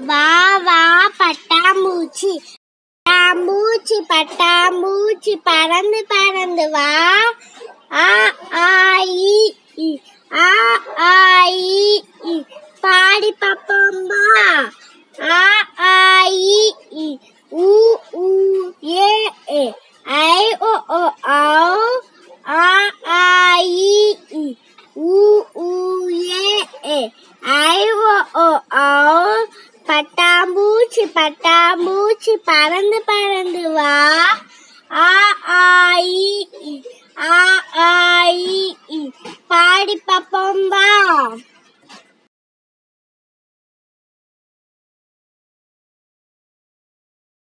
வா வா பட்டாம்பூச்சி பட்டாம்பூச்சி பட்டாம்பூச்சி பறந்து பறந்து வா ஆ ஆ இ இ. ஆ ஆ